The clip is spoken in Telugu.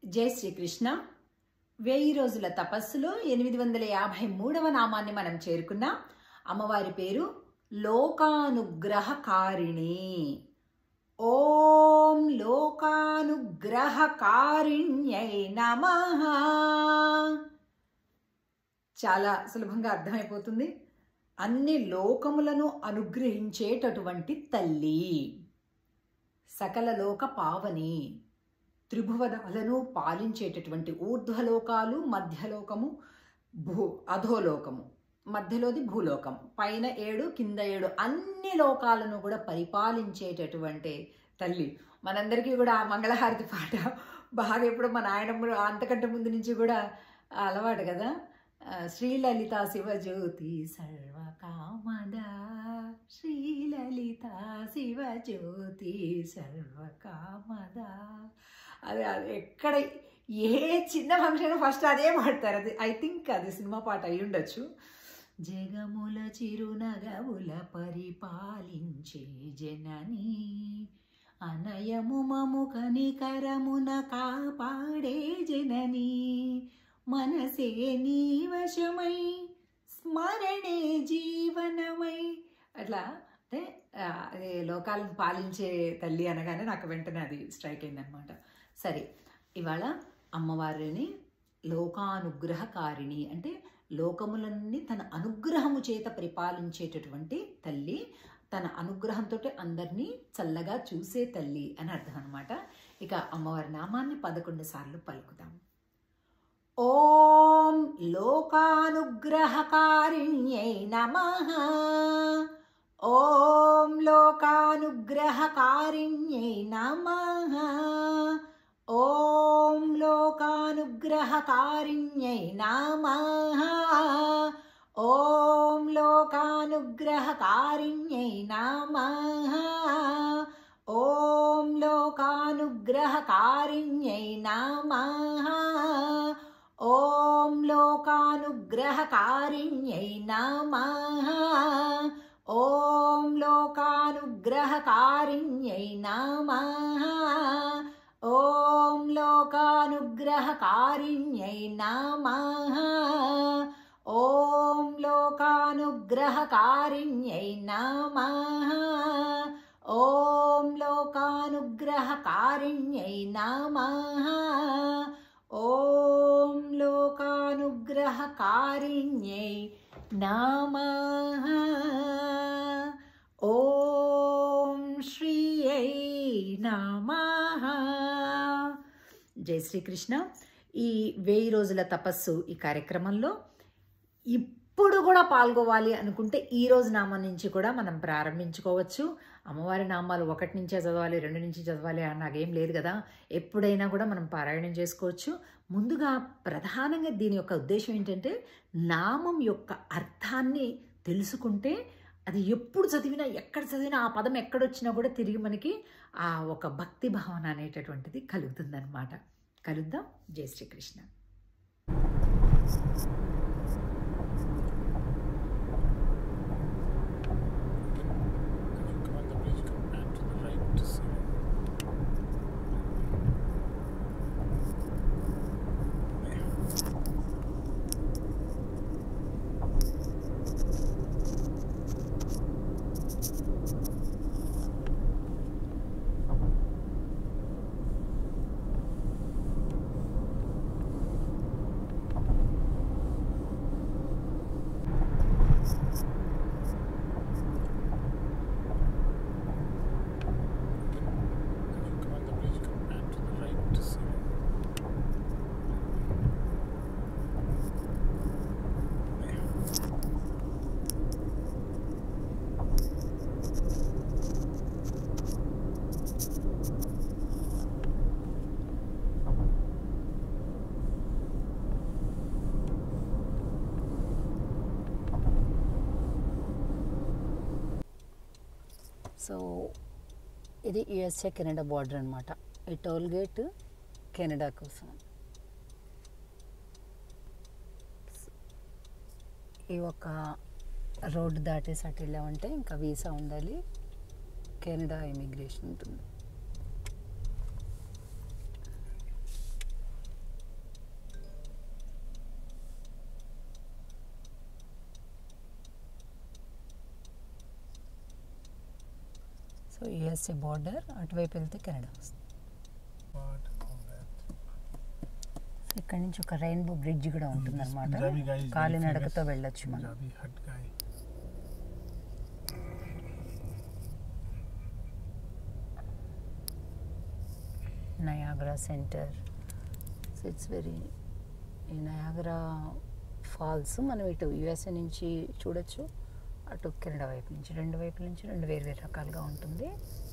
జై శ్రీకృష్ణ వెయ్యి రోజుల తపస్సులో ఎనిమిది వందల యాభై మూడవ నామాన్ని మనం చేరుకున్నాం అమ్మవారి పేరు లోకానుగ్రహకారిణి ఓం లోకానుగ్రహకారిణ్యై నమ చాలా సులభంగా అర్థమైపోతుంది అన్ని లోకములను అనుగ్రహించేటటువంటి తల్లి సకల లోక పావని త్రిభువనాలను పాలించేటటువంటి ఊర్ధ్వలోకాలు మధ్యలోకము భూ అధోలోకము మధ్యలోది భూలోకం పైన ఏడు కింద ఏడు అన్ని లోకాలను కూడా పరిపాలించేటటువంటి తల్లి మనందరికీ కూడా ఆ మంగళహారతి పాట బాగా ఇప్పుడు మా నాయనమ్మ అంతకంటే ముందు నుంచి కూడా అలవాటు కదా ఆ, శ్రీలలిత శివజ్యోతి సర్వకామద శ్రీలలిత శివజ్యోతి సర్వకామద అది అది ఎక్కడ ఏ చిన్న ఫంక్షన్ ఫస్ట్ అదే పాడతారు అది ఐ థింక్ అది సినిమా పాట అయి ఉండొచ్చు జగముల చిరునగవుల పరిపాలించే జనని అనయము మము కనికరమున కాపాడే జనని మనసే నీ వశమై స్మరణే జీవనమై అట్లా అంటే ఆ, అదే లోకాలను పాలించే తల్లి అనగానే నాకు వెంటనే అది స్ట్రైక్ అయిందనమాట సరే ఇవాళ అమ్మవారిని లోకానుగ్రహకారిణి అంటే లోకములన్నీ తన అనుగ్రహము చేత పరిపాలించేటటువంటి తల్లి తన అనుగ్రహంతో అందరినీ చల్లగా చూసే తల్లి అని అర్థం అనమాట ఇక అమ్మవారి నామాన్ని పదకొండు సార్లు పలుకుదాం ఓం లోకానుగ్రహకారిణ్యై నమ ఓం లోకానుగ్రహకారిణ్యై నమ ఓం లోకానుగ్రహకారిణ్యై నమ ఓం లోకానుగ్రహకారిణ్యై నమ ఓం లోకానుగ్రహకారిణ్యై నమ ఓం లోకానుగ్రహకారిణ్యై నమ ఓం లోకానుగ్రహకారిణ్యై నమ ఓం లోకానుగ్రహకారిణ్యై నమ ఓం లోకానుగ్రహకారిణ్యై నమ ఓం లోకానుగ్రహకారిణ్యై నమ ఓం లోకానుగ్రహకారిణ్యై నమ ఓం శ్రీయై నమ జై శ్రీకృష్ణ ఈ వెయ్యి రోజుల తపస్సు ఈ కార్యక్రమంలో ఇప్పుడు కూడా పాల్గొవాలి అనుకుంటే ఈ రోజు నామం నుంచి కూడా మనం ప్రారంభించుకోవచ్చు అమ్మవారి నామాలు ఒకటి నుంచే చదవాలి రెండు నుంచి చదవాలి అని నాకేం లేదు కదా ఎప్పుడైనా కూడా మనం పారాయణం చేసుకోవచ్చు ముందుగా ప్రధానంగా దీని యొక్క ఉద్దేశం ఏంటంటే నామం యొక్క అర్థాన్ని తెలుసుకుంటే అది ఎప్పుడు చదివినా ఎక్కడ చదివినా ఆ పదం ఎక్కడొచ్చినా కూడా తిరిగి మనకి ఆ ఒక భక్తి భావన అనేటటువంటిది కలుగుతుందన్నమాట కలుద్దాం జై Shri Krishna If you come on the bridge, come back to the right to see. If you come on the bridge, come back to the right to see. So ఇది యుఎస్ఏ కెనడా బార్డర్ అనమాట ఈ టోల్ గేట్ కెనడా కోసం ఈ ఒక రోడ్డు దాటేసి అటు వెళ్ళామంటే ఇంకా వీసా ఉండాలి కెనడా ఇమిగ్రేషన్ ఉంటుంది సో యుఎస్ఏ బార్డర్ అటువైపు వెళ్తే కెనడా వస్తుంది What all that? సో ఇక్కడ నుంచి ఒక రెయిన్బో బ్రిడ్జ్ కూడా ఉంటుంది అనమాట Punjabi guy is very కాలినడకతో famous. వెళ్ళొచ్చు మనం Punjabi hut guy. Niagara centre so it's very ఈ నయాగ్రా ఫాల్స్ మనం ఇటు యుఎస్ఏ నుంచి చూడొచ్చు అటు కెనడా వైపు నుంచి రెండు వైపుల నుంచి రెండు వేరు వేరు రకాలుగా ఉంటుంది